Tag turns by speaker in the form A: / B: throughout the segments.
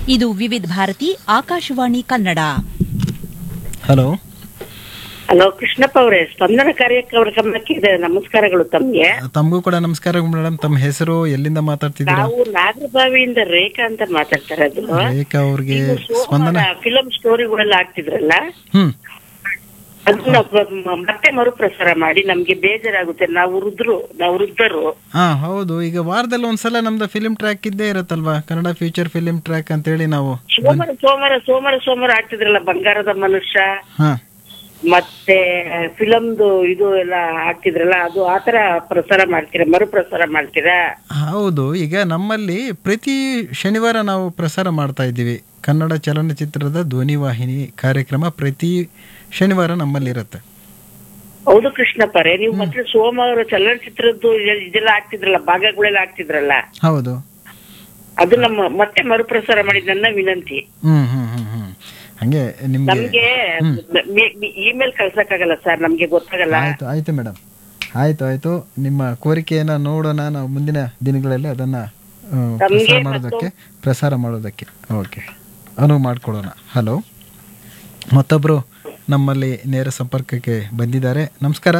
A: ಇದು Vividh Bharati Akashvani Kannada
B: hello
C: hello Krishnappa ಅವರೇ ಸ್ಪಂದನ ಕಾರ್ಯಕ್ರಮಕ್ಕೆ ಇದೆ ನಮಸ್ಕಾರಗಳು ತಮ್ಗೆ
B: ತಮಗೂ ಕೂಡ ನಮಸ್ಕಾರ ಮೇಡಮ್ ತಮ್ಮ ಹೆಸರು ಎಲ್ಲಿಂದ ಮಾತಾಡ್ತಿದ್ದೀರಾ
C: ನಾವು ನಾಗರಬಾವಿಯಿಂದ ರೇಖಾ ಅಂತ ಮಾತಾಡ್ತಾ ಇರೋದು
B: ರೇಖಾ ಅವ್ರಿಗೆ ಸ್ಪಂದನ
C: ಫಿಲಂ ಸ್ಟೋರಿಗಳೆಲ್ಲ ಆಗ್ತಿದ್ರಲ್ಲ
B: ಹ್ಮ್
C: ಅದನ್ನ ಪ- ಮ- ಮತ್ತೆ ಮರುಪ್ರಸಾರ ಮಾಡಿ ನಮ್ಗೆ ಬೇಜಾರಾಗುತ್ತೆ ನಾವು ವೃದ್ಧರು ನಾವು ವೃದ್ಧರು
B: ಹಾ ಹೌದು ಈಗ ವಾರದಲ್ಲಿ ಒಂದ್ಸಲ ನಮ್ದು ಫಿಲಿಂ ಟ್ರ್ಯಾಕ್ ಇದ್ದೇ ಇರುತ್ತಲ್ವಾ ಕನ್ನಡ ಫ್ಯೂಚರ್ ಫಿಲಿಂ ಟ್ರ್ಯಾಕ್ ಅಂತೇಳಿ ನಾವು
C: ಸೋಮವಾರ ಸೋಮವಾರ ಸೋಮವಾರ ಸೋಮವಾರ ಆಗ್ತಿದ್ರಲ್ಲ ಬಂಗಾರದ ಮನುಷ್ಯ
B: ಹಾ
C: ಮತ್ತೆ ಫಿಲಮ್ದು ಇದು ಎಲ್ಲ ಹಾಕ್ತಿದ್ರಲ್ಲ ಅದು ಆತರ ಪ್ರಸಾರ ಮಾಡ್ತೀರಾ ಮರುಪ್ರಸಾರ ಮಾಡ್ತೀರಾ
B: ಹೌದು ಈಗ ನಮ್ಮಲ್ಲಿ ಪ್ರತಿ ಶನಿವಾರ ನಾವು ಪ್ರಸಾರ ಮಾಡ್ತಾ ಇದ್ದೀವಿ ಕನ್ನಡ ಚಲನಚಿತ್ರದ ಧ್ವನಿವಾಹಿನಿ ಕಾರ್ಯಕ್ರಮ ಪ್ರತಿ ಶನಿವಾರ ನಮ್ಮಲ್ಲಿ ಇರುತ್ತೆ
C: ಹೌದು ಕೃಷ್ಣಪ್ಪರೇ ನೀವು ಮತ್ತೆ ಸೋಮವಾರ ಚಲನಚಿತ್ರದ್ದು ಇದ್- ಇದೆಲ್ಲ ಆಗ್ತಿದ್ರಲ್ಲ ಭಾಗಗಳೆಲ್ಲ ಆಗ್ತಿದ್ರಲ್ಲ
B: ಹೌದು
C: ಅದು ನಮ್ಮ ಮತ್ತೆ ಮರುಪ್ರಸಾರ ಮಾಡಿ ನನ್ನ ವಿನಂತಿ
B: ಹ್ಮ್ ಹ್ಮ್ ಹ್ಮ್ ಹ್ಮ್ ಹಂಗೆ ನಿಮ್ಗೆ
C: ನಮ್ಗೆ ಇಮೇಲ್ ಕಳ್ಸಕ್ಕಾಗಲ್ಲ ಸರ್ ನಮ್ಗೆ ಗೊತ್ತಾಗಲ್ಲ
B: ಆಯ್ತು ಆಯ್ತು ಮೇಡಮ್ ಆಯ್ತು ಆಯ್ತು ನಿಮ್ಮ ಕೋರಿಕೆಯನ್ನ ನೋಡೋಣ ನಾವು ಮುಂದಿನ ದಿನಗಳಲ್ಲಿ ಅದನ್ನ ಆ, ಪ್ರಸಾರ ಮಾಡೋದಕ್ಕೆ ಪ್ರಸಾರ ಮಾಡೋದಕ್ಕೆ ಓಕೆ ಅನುವು ಮಾಡಿಕೊಡೋಣ ಹಲೋ ಮತ್ತೊಬ್ರು ನಮ್ಮಲ್ಲಿ ನೇರ ಸಂಪರ್ಕಕ್ಕೆ ಬಂದಿದ್ದಾರೆ ನಮಸ್ಕಾರ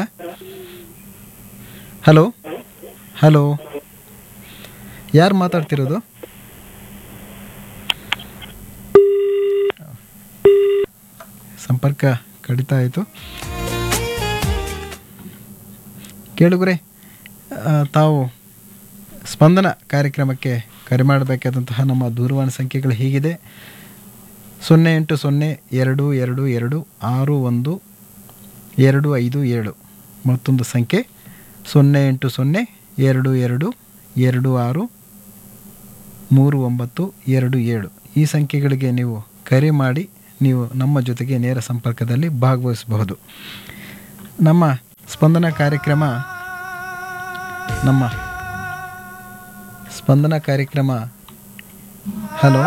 B: ಹಲೋ ಹಲೋ ಯಾರು ಮಾತಾಡ್ತಿರೋದು ಸಂಪರ್ಕ ಕಡಿತ ಆಯಿತು ಕೇಳುಗರೆ ಆ, ತಾವು ಸ್ಪಂದನ ಕಾರ್ಯಕ್ರಮಕ್ಕೆ ಕರೆ ಮಾಡಬೇಕಾದಂತಹ ನಮ್ಮ ದೂರವಾಣಿ ಸಂಖ್ಯೆಗಳು ಹೀಗಿದೆ ಸೊನ್ನೆ ಎಂಟು ಸೊನ್ನೆ ಎರಡು ಎರಡು ಎರಡು ಆರು ಒಂದು ಎರಡು ಐದು ಏಳು ಮತ್ತೊಂದು ಸಂಖ್ಯೆ ಸೊನ್ನೆ ಎಂಟು ಸೊನ್ನೆ ಎರಡು ಎರಡು ಎರಡು ಆರು ಮೂರು ಒಂಬತ್ತು ಎರಡು ಏಳು ಈ ಸಂಖ್ಯೆಗಳಿಗೆ ನೀವು ಕರೆ ಮಾಡಿ ನೀವು ನಮ್ಮ ಜೊತೆಗೆ ನೇರ ಸಂಪರ್ಕದಲ್ಲಿ ಭಾಗವಹಿಸಬಹುದು ನಮ್ಮ ಸ್ಪಂದನ ಕಾರ್ಯಕ್ರಮ ನಮ್ಮ ಸ್ಪಂದನ ಕಾರ್ಯಕ್ರಮ ಹಲೋ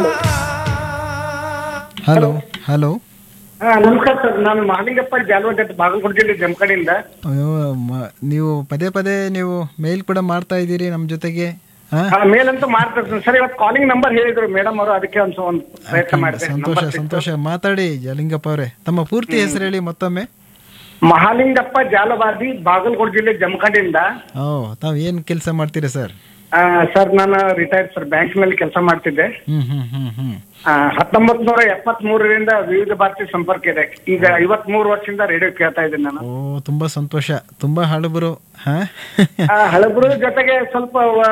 B: ಹಲೋ ಹಲೋ
D: ಹಾ ನಮಸ್ಕಾರ ಸರ್ ನಾನು ಮಹಾಲಿಂಗಪ್ಪ ಜಾಲವಾಡ ಬಾಗಲಕೋಟೆ ಜಿಲ್ಲೆ ಜಮಖಂಡಿಯಿಂದ
B: ಅಯ್ಯೋ ಮ- ನೀವು ಪದೇ ಪದೇ ನೀವು ಮೇಲ್ ಕೂಡ ಮಾಡ್ತಾ ಇದ್ದೀರಿ ನಮ್ಮ ಜೊತೆಗೆ ಹಾ
D: ಆ, ಮೇಲಂತೂ ಮಾಡ್ತಾರೆ ಸರ್ ಇವತ್ತು ಕಾಲಿಂಗ್ ನಂಬರ್ ಹೇಳಿದ್ರು ಮೇಡಮ್ ಅವರು ಅದಕ್ಕೆ ಒಂದು ಒಂದು ಪ್ರಯತ್ನ ಮಾಡಿದೆ
B: ಸಂತೋಷ
D: ನಂಬರ್ ಸಿಕ್ತು.
B: ಸಂತೋಷ ಮಾತಾಡಿ ಜಲಿಂಗಪ್ಪ ಅವರೇ ತಮ್ಮ ಪೂರ್ತಿ ಹೆಸರು ಹೇಳಿ ಮತ್ತೊಮ್ಮೆ
D: ಮಹಾಲಿಂಗಪ್ಪ ಜಾಲವಾದಿ ಬಾಗಲಕೋಟೆ ಜಿಲ್ಲೆ ಜಮಖಂಡಿಯಿಂದ
B: ಓ ತಾವು ಏನು ಕೆಲಸ ಮಾಡ್ತೀರಾ ಸರ್
D: ಆ, ಸರ್ ನಾನು ರಿಟೈರ್ಡ್ ಸರ್ ಬ್ಯಾಂಕ್ ನಲ್ಲಿ ಕೆಲಸ ಮಾಡ್ತಿದ್ದೆ
B: ಹ್ಮ್ ಹ್ಮ್ ಹ್ಮ್ ಹ್ಮ್
D: ಹತ್ತೊಂಬತ್ ನೂರ ಎಪ್ಪತ್ತ್ ಮೂರರಿಂದ ವಿವಿಧ ಭಾರತಿ ಸಂಪರ್ಕ ಇದೆ ಈಗ ಐವತ್ ಮೂರು ವರ್ಷದಿಂದ ರೇಡಿಯೋ ಕೇಳ್ತಾ ಇದ್ದೀನಿ ನಾನು
B: ಓ ತುಂಬಾ ಸಂತೋಷ ತುಂಬಾ ಹಳಬರು ಹಾ
D: ಆ, ಹಳಬರು ಜೊತೆಗೆ ಸ್ವಲ್ಪ ಆ,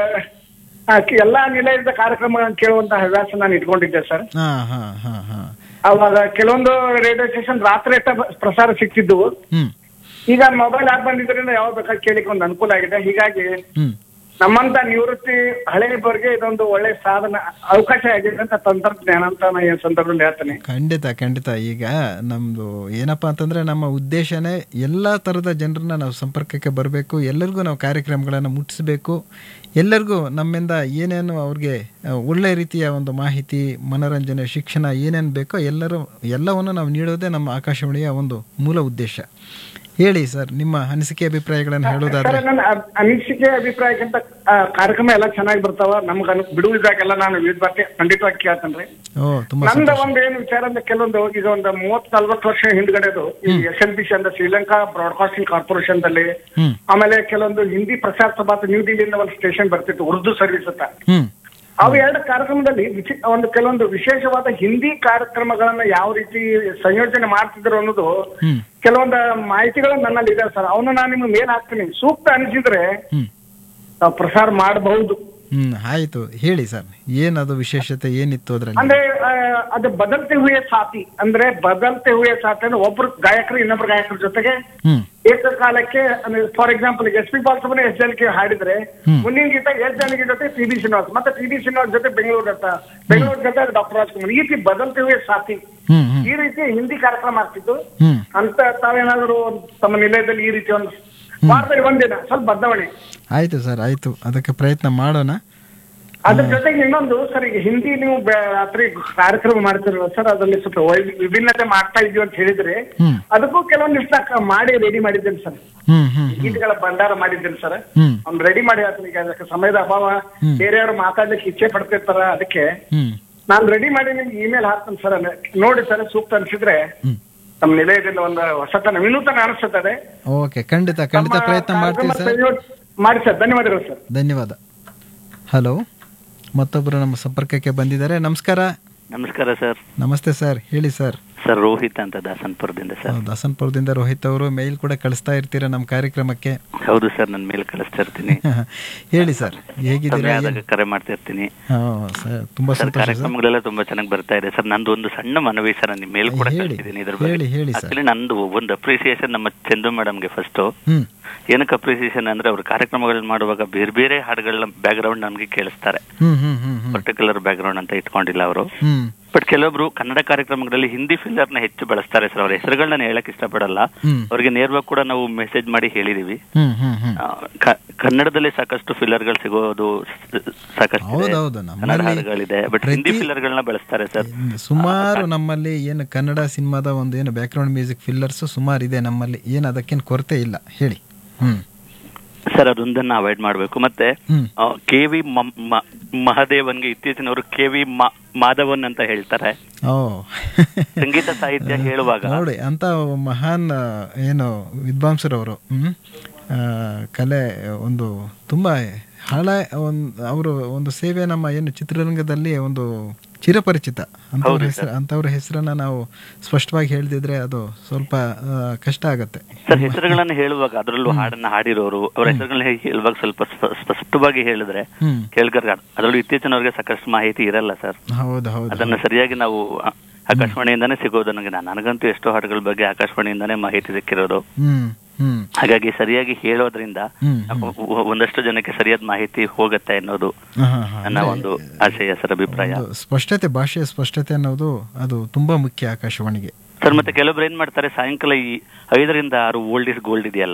D: ಆ, ಎಲ್ಲಾ ನಿಲಯದ ಕಾರ್ಯಕ್ರಮಗಳನ್ನು ಕೇಳುವಂತ ಹವ್ಯಾಸ ನಾನು ಇಟ್ಕೊಂಡಿದ್ದೆ ಸರ್
B: ಹಾ ಹಾ ಹಾ ಹಾ
D: ಅವಾಗ ಕೆಲವೊಂದು ರೇಡಿಯೋ ಸ್ಟೇಷನ್ ರಾತ್ರಿ ಅಷ್ಟ ಪ್ರಸಾರ ಸಿಗ್ತಿದ್ವು
B: ಹ್ಮ್
D: ಈಗ ಮೊಬೈಲ್ ಆಪ್ ಬಂದಿದ್ರಿಂದ ಯಾವ ಬೇಕಾದ್ರೆ ಕೇಳಿಕ್ಕೆ ಒಂದು ಅನುಕೂಲ ಆಗಿದೆ ಹೀಗಾಗಿ
B: ಹ್ಮ್
D: ನಮ್ಮಂತ ನಿವೃತ್ತಿ ಹಳೆಯವರಿಗೆ ಇದೊಂದು ಒಳ್ಳೆ ಸಾಧನ ಅವಕಾಶ ಆಗಿದೆ ಅಂತ ತಂತ್ರಜ್ಞಾನ ಅಂತ ನಾನು ಈ ಸಂದರ್ಭದಲ್ಲಿ ಹೇಳ್ತೇನೆ
B: ಖಂಡಿತ ಖಂಡಿತ ಈಗ ನಮ್ದು ಏನಪ್ಪಾ ಅಂತಂದ್ರೆ ನಮ್ಮ ಉದ್ದೇಶನೇ ಎಲ್ಲಾ ತರದ ಜನರನ್ನ ನಾವು ಸಂಪರ್ಕಕ್ಕೆ ಬರಬೇಕು ಎಲ್ಲರಿಗೂ ನಾವು ಕಾರ್ಯಕ್ರಮಗಳನ್ನು ಮುಟ್ಟಿಸ್ಬೇಕು ಎಲ್ಲರಿಗೂ ನಮ್ಮಿಂದ ಏನೇನು ಅವ್ರಿಗೆ ಆ, ಒಳ್ಳೆ ರೀತಿಯ ಒಂದು ಮಾಹಿತಿ ಮನೋರಂಜನೆ ಶಿಕ್ಷಣ ಏನೇನು ಬೇಕೋ ಎಲ್ಲರೂ ಎಲ್ಲವನ್ನು ನಾವು ನೀಡೋದೇ ನಮ್ಮ ಆಕಾಶವಾಣಿಯ ಒಂದು ಮೂಲ ಉದ್ದೇಶ ಹೇಳಿ ಸರ್ ನಿಮ್ಮ ಅನಿಸಿಕೆ ಅಭಿಪ್ರಾಯಗಳನ್ನು ಹೇಳೋದಾದ್ರೆ
D: ಸರ್ ನನ್ನ ಅ- ಅನಿಸಿಕೆ ಅಭಿಪ್ರಾಯಕ್ಕಿಂತ ಆ, ಕಾರ್ಯಕ್ರಮ ಎಲ್ಲ ಚೆನ್ನಾಗಿ ಬರ್ತಾವ ನಮ್ಗೆ ಅನು ಬಿಡುವಿದಾಗೆಲ್ಲ ನಾನು ವಿವಿಧ ಬಗ್ಗೆ ಖಂಡಿತವಾಗಿ ಕೇಳ್ತೇನೆ
B: ಓ ತುಂಬಾ
D: ನಂದ
B: ಸಂತೋಷ
D: ಒಂದು ಏನು ವಿಚಾರ ಅಂದ್ರೆ ಕೆಲವೊಂದು ಈಗ ಒಂದು ಮೂವತ್ ನಲ್ವತ್ತು ವರ್ಷ ಹಿಂದ್ಗಡೆದು ಈ ಎಸ್ ಎನ್ ಬಿ ಸಿ ಅಂದ್ರೆ ಶ್ರೀಲಂಕಾ ಬ್ರಾಡ್ಕಾಸ್ಟಿಂಗ್ ಕಾರ್ಪೊರೇಷನ್ ದಲ್ಲಿ
B: ಹ್ಮ್
D: ಆಮೇಲೆ ಕೆಲವೊಂದು ಹಿಂದಿ ಪ್ರಸಾರ ಸಭಾ ನ್ಯೂ ದಿಲ್ಲಿಯಿಂದ ಒಂದು ಸ್ಟೇಷನ್ ಬರ್ತಿತ್ತು ಉರ್ದು ಸರ್ವಿಸ್ ಅಂತ
B: ಹ್ಮ್
D: ಅವು ಎರಡು ಕಾರ್ಯಕ್ರಮದಲ್ಲಿ ವಿಚಿ- ಒಂದು ಕೆಲವೊಂದು ವಿಶೇಷವಾದ ಹಿಂದಿ ಕಾರ್ಯಕ್ರಮಗಳನ್ನ ಯಾವ ರೀತಿ ಸಂಯೋಜನೆ ಮಾಡ್ತಿದ್ರು ಅನ್ನೋದು
B: ಹ್ಮ್
D: ಕೆಲವೊಂದು ಮಾಹಿತಿಗಳು ನನ್ನಲ್ಲಿ ಇದೆ ಸರ್ ಅವನ್ನ ನಾನು ನಿಮ್ಗೆ ಮೇಲ್ ಹಾಕ್ತೀನಿ ಸೂಕ್ತ ಅನಿಸಿದ್ರೆ
B: ಹ್ಮ್
D: ತಾವು ಪ್ರಸಾರ ಮಾಡಬಹುದು
B: ಹ್ಮ್ ಆಯ್ತು ಹೇಳಿ ಸರ್ ಏನದು ವಿಶೇಷತೆ ಏನಿತ್ತು ಅದ್ರಲ್ಲಿ
D: ಅಂದ್ರೆ ಆ, ಅದು ಬದಲ್ತೆ ಹುಯೆ ಸಾಥಿ ಅಂದ್ರೆ ಬದಲ್ತೆ ಹುಯೆ ಸಾಥಿ ಅಂದ್ರೆ ಒಬ್ರು ಗಾಯಕರು ಇನ್ನೊಬ್ರು ಗಾಯಕರ ಜೊತೆಗೆ
B: ಹ್ಮ್
D: ಏಕಕಾಲಕ್ಕೆ for example S P Balasubrahmanya ಎಸ್ ಜನಕ್ಕೆ ಹಾಡಿದ್ರೆ ಮುಂದಿನ ಗೀತ ಎಸ್ ಜನಕ್ಕೆ ಜೊತೆ ಪಿ ಡಿ ಶ್ರೀನಿವಾಸ್ ಮತ್ತೆ ಪಿ ಡಿ ಶ್ರೀನಿವಾಸ್ ಜೊತೆ ಬೆಂಗಳೂರು ಅಂತ ಬೆಂಗಳೂರು ಜೊತೆ ಡಾಕ್ಟರ್ ರಾಜ್ಕುಮಾರ್ ಈ ರೀತಿ ಬದಲ್ತೆ ಹುಯೆ ಸಾಥಿ
B: ಹ್ಮ್ ಹ್ಮ್
D: ಈ ರೀತಿ ಹಿಂದಿ ಕಾರ್ಯಕ್ರಮ ಆಗ್ತಿತ್ತು
B: ಹ್ಮ್
D: ಅಂತ ತಾವೇನಾದ್ರು ತಮ್ಮ ನಿಲಯದಲ್ಲಿ ಈ ರೀತಿ ಒಂದು ವಾರದಲ್ಲಿ ಒಂದಿನ ಸ್ವಲ್ಪ ಬದಲಾವಣೆ
B: ಆಯ್ತು ಸರ್ ಆಯ್ತು ಅದಕ್ಕೆ ಪ್ರಯತ್ನ ಮಾಡೋಣ
D: ಅದ್ರ ಜೊತೆಗೆ ಇನ್ನೊಂದು ಸರ್ ಈಗ ಹಿಂದಿ ನೀವು ಬೆ- ರಾತ್ರಿ ಕಾರ್ಯಕ್ರಮ ಮಾಡ್ತಿರಲ್ಲ ಸರ್ ಅದರಲ್ಲಿ ಸ್ವಲ್ಪ ವೈ- ವಿಭಿನ್ನತೆ ಮಾಡ್ತಾ ಇದೀವಿ ಅಂತ ಹೇಳಿದ್ರೆ
B: ಹ್ಮ್
D: ಅದಕ್ಕೂ ಕೆಲವೊಂದಿಷ್ಟ ಕ- ಮಾಡಿ ರೆಡಿ ಮಾಡಿದ್ದೇನೆ ಸರ್
B: ಹ್ಮ್ ಹ್ಮ್
D: ಗೀತೆಗಳ ಭಂಡಾರ ಮಾಡಿದ್ದೇನೆ ಸರ್
B: ಹ್ಮ್
D: ಅವ್ನು ರೆಡಿ ಮಾಡಿ ಹೇಳ್ತೀನಿ ಈಗ ಅದಕ್ಕೆ ಸಮಯದ ಅಭಾವ ಬೇರೆಯವರು ಮಾತಾಡ್ಲಿಕ್ಕೆ ಇಚ್ಛೆ ಪಡ್ತಿರ್ತಾರ ಅದಕ್ಕೆ
B: ಹ್ಮ್
D: ನಾನು ರೆಡಿ ಮಾಡಿ ನಿಮ್ಗೆ ಇಮೇಲ್ ಹಾಕ್ತೇನೆ ಸರ್ ನೋಡಿ ಸರ್ ಸೂಕ್ತ ಅನ್ಸಿದ್ರೆ
B: ಹ್ಮ್.
D: ನಮ್ಮ ನಿಲಯದಿಂದ ಒಂದು ಹೊಸತನ ವಿನೂತನ ಅನಿಸುತ್ತದೆ
B: ಓಕೆ ಖಂಡಿತ ಖಂಡಿತ
D: ನಮ್ಮ
B: ಪ್ರಯತ್ನ ಮಾಡ್ತೀವಿ
D: ಕಾರ್ಯಕ್ರಮ
B: ಸರ್
D: ಪ್ರಯೋಜ- ಮಾಡಿ ಸರ್ ಧನ್ಯವಾದಗಳು ಸರ್
B: ಧನ್ಯವಾದ ಹಲೋ ಮತ್ತೊಬ್ಬರು ನಮ್ಮ ಸಂಪರ್ಕಕ್ಕೆ ಬಂದಿದ್ದಾರೆ ನಮಸ್ಕಾರ
E: ನಮಸ್ಕಾರ ಸರ್
B: ನಮಸ್ತೆ ಸರ್ ಹೇಳಿ ಸರ್
E: ಸರ್ ರೋಹಿತ್ ಅಂತ ದಾಸನ್ಪುರದಿಂದ ಸರ್
B: ದಾಸನ್ಪುರದಿಂದ ರೋಹಿತ್ ಅವರು ಮೇಲ್ ಕೂಡ ಕಳಿಸ್ತಾ ಇರ್ತೀರಾ ನಮ್ಮ ಕಾರ್ಯಕ್ರಮಕ್ಕೆ
E: ಹೌದು ಸರ್ ನನ್ನ ಮೇಲೆ ಕಳಿಸ್ತಾ ಇರ್ತೀನಿ
B: ಹೇಳಿ ಸರ್ ಹೇಗಿದ್ದೀರಾ
E: ಸಮಯ
B: ಏನ್-
E: ಆದಾಗ ಕರೆ ಮಾಡ್ತಾ ಇರ್ತೀನಿ
B: ಹಾ, ಸರ್ ತುಂಬಾ
E: ಸರ್
B: ಸಂತೋಷ ಸರ್
E: ಕಾರ್ಯಕ್ರಮಗಳೆಲ್ಲ ತುಂಬಾ ಚೆನ್ನಾಗಿ ಬರ್ತಾ ಇದೆ ಸರ್ ನಂದು ಒಂದು ಸಣ್ಣ ಮನವಿ ಸರ್ ನಿಮ್ಮ ಮೇಲ್ ಕೂಡ
B: ಹೇಳಿ,
E: ಕಳಿಸಿದ್ದೀನಿ ಇದ್ರ
B: ಹೇಳಿ, ಹೇಳಿ
E: ಬಗ್ಗೆ
B: ಸರ್.
E: ಆಕ್ಚುಲಿ ನಂದು ಒಂದು ಅಪ್ರಿಸಿಯೇಷನ್ ನಮ್ಮ ಚಂದು ಮೇಡಮ್ಗೆ ಫಸ್ಟ್
B: ಹ್ಮ್
E: ಏನಕ್ಕೆ ಅಪ್ರಿಸಿಯೇಷನ್ ಅಂದ್ರೆ ಅವ್ರು ಕಾರ್ಯಕ್ರಮಗಳನ್ನ ಮಾಡುವಾಗ ಬೇರೆ ಬೇರೆ ಹಾಡುಗಳನ್ನ ಬ್ಯಾಕ್ ಗ್ರೌಂಡ್ ನಮ್ಗೆ ಕೇಳಿಸ್ತಾರೆ
B: ಹ್ಮ್ ಹ್ಮ್ ಹ್ಮ್ ಹ್ಮ್
E: ಪರ್ಟಿಕ್ಯುಲರ್ ಬ್ಯಾಕ್ ಗ್ರೌಂಡ್ ಅಂತ ಇಟ್ಕೊಂಡಿಲ್ಲ ಅವರು
B: ಹ್ಮ್
E: ಬಟ್ ಕೆಲವೊಬ್ರು ಕನ್ನಡ ಕಾರ್ಯಕ್ರಮಗಳಲ್ಲಿ ಹಿಂದಿ ಫಿಲ್ಲರ್ ನ ಹೆಚ್ಚು ಬಳಸ್ತಾರೆ ಸರ್ ಅವ್ರ ಹೆಸರುಗಳನ್ನ ನಾನು ಹೇಳಕ್ ಇಷ್ಟಪಡಲ್ಲ
B: ಹ್ಮ್.
E: ಅವ್ರಿಗೆ ನೇರವಾಗಿ ಕೂಡ ನಾವು ಮೆಸೇಜ್ ಮಾಡಿ ಹೇಳಿದೀವಿ
B: ಹ್ಮ್ ಹ್ಮ್ ಹ್ಮ್
E: ಆ, ಕ- ಕನ್ನಡದಲ್ಲಿ ಸಾಕಷ್ಟು ಫಿಲ್ಲರ್ ಗಳು ಸಿಗೋದು ಸ- ಸಾಕಷ್ಟು ಇದೆ.
B: ಹೌದೌದು,
E: ಕನ್ನಡ
B: ನಮ್ಮಲ್ಲಿ
E: ಹಾಡುಗಳಿದೆ ಬಟ್
B: ಪ್ರತಿ-
E: ಹಿಂದಿ ಫಿಲ್ಲರ್ ಗಳನ್ನ ಬಳಸ್ತಾರೆ ಸರ್
B: ಸುಮಾರು ನಮ್ಮಲ್ಲಿ ಏನು ಕನ್ನಡ ಸಿನಿಮಾದ ಒಂದು ಏನು ಬ್ಯಾಕ್ಗ್ರೌಂಡ್ ಮ್ಯೂಸಿಕ್ ಫಿಲ್ಲರ್ಸ್ ಸುಮಾರು ಇದೆ ನಮ್ಮಲ್ಲಿ ಏನು ಅದಕ್ಕೇನು ಕೊರತೆ ಇಲ್ಲ ಹೇಳಿ ಹ್ಮ್
E: ಸರ್ ಅದೊಂದನ್ನ ಅವಾಯ್ಡ್ ಮಾಡಬೇಕು ಮತ್ತೆ
B: ಹ್ಮ್
E: ಕೆ ವಿ ಮಹದೇವನ್ಗೆ ಇತ್ತೀಚಿನವರು ಕೆ ವಿ ಮಾಧವನ್ ಅಂತ ಹೇಳ್ತಾರೆ
B: ಓ
E: ಸಂಗೀತ ಸಾಹಿತ್ಯ ಹೇಳುವಾಗ
B: ನೋಡಿ ಅಂತ ಮಹಾನ್ ಆ, ಏನು ವಿದ್ವಾಂಸರವರು ಹ್ಮ್ ಆ, ಕಲೆ ಒಂದು ತುಂಬ ಹಾಳ ಒಂದು ಅವರು ಒಂದು ಸೇವೆ ನಮ್ಮ ಏನು ಚಿತ್ರರಂಗದಲ್ಲಿ ಒಂದು ಚಿರಪರಿಚಿತ ಅಂಥವ್ರ ಹೆಸರು ಅಂಥವ್ರ ಹೆಸರನ್ನ ನಾವು ಸ್ಪಷ್ಟವಾಗಿ ಹೇಳ್ದಿದ್ರೆ ಅದು ಸ್ವಲ್ಪ ಆ, ಕಷ್ಟ ಆಗತ್ತೆ
E: ಸರ್ ಹೆಸರುಗಳನ್ನ ಹೇಳುವಾಗ ಅದರಲ್ಲೂ ಹಾಡನ್ನ ಹಾಡಿರೋರು ಅವ್ರ ಹೆಸರುಗಳನ್ನ ಹೇಳುವಾಗ ಸ್ವಲ್ಪ ಸ್ಪ- ಸ್ಪಷ್ಟವಾಗಿ ಹೇಳಿದ್ರೆ
B: ಹ್ಮ್
E: ಕೇಳ್ಕರ್ ಅದರಲ್ಲೂ ಇತ್ತೀಚಿನವ್ರಿಗೆ ಸಾಕಷ್ಟು ಮಾಹಿತಿ ಇರಲ್ಲ ಸರ್
B: ಹೌದು ಹೌದು
E: ಅದನ್ನ ಸರಿಯಾಗಿ ನಾವು ಆ, ಆಕಾಶವಾಣಿಯಿಂದಾನೇ ಸಿಗೋದು ನನಗೆ ನನಗಂತೂ ಎಷ್ಟೋ ಹಾಡುಗಳ ಬಗ್ಗೆ ಆಕಾಶವಾಣಿಯಿಂದಾನೇ ಮಾಹಿತಿ ಸಿಕ್ಕಿರೋದು
B: ಹ್ಮ್ ಹ್ಮ್
E: ಹಾಗಾಗಿ ಸರಿಯಾಗಿ ಹೇಳೋದ್ರಿಂದ
B: ಹ್ಮ್
E: ಒ- ಒಂದಷ್ಟು ಜನಕ್ಕೆ ಸರಿಯಾದ ಮಾಹಿತಿ ಹೋಗುತ್ತೆ ಅನ್ನೋದು
B: ಹಾ, ಹಾ, ಹಾ.
E: ನನ್ನ ಒಂದು ಆಶಯ ಸರ್ ಅಭಿಪ್ರಾಯ
B: ಒಂದು ಸ್ಪಷ್ಟತೆ ಭಾಷೆಯ ಸ್ಪಷ್ಟತೆ ಅನ್ನೋದು ಅದು ತುಂಬಾ ಮುಖ್ಯ ಆಕಾಶವಾಣಿಗೆ
E: ಸರ್ ಮತ್ತೆ ಕೆಲವೊಬ್ರು ಏನ್ ಮಾಡ್ತಾರೆ ಸಾಯಂಕಾಲ ಈ ಐದರಿಂದ ಆರು ಓಲ್ಡ್ ಇಸ್ ಗೋಲ್ಡ್ ಇದೆಯಲ್ಲ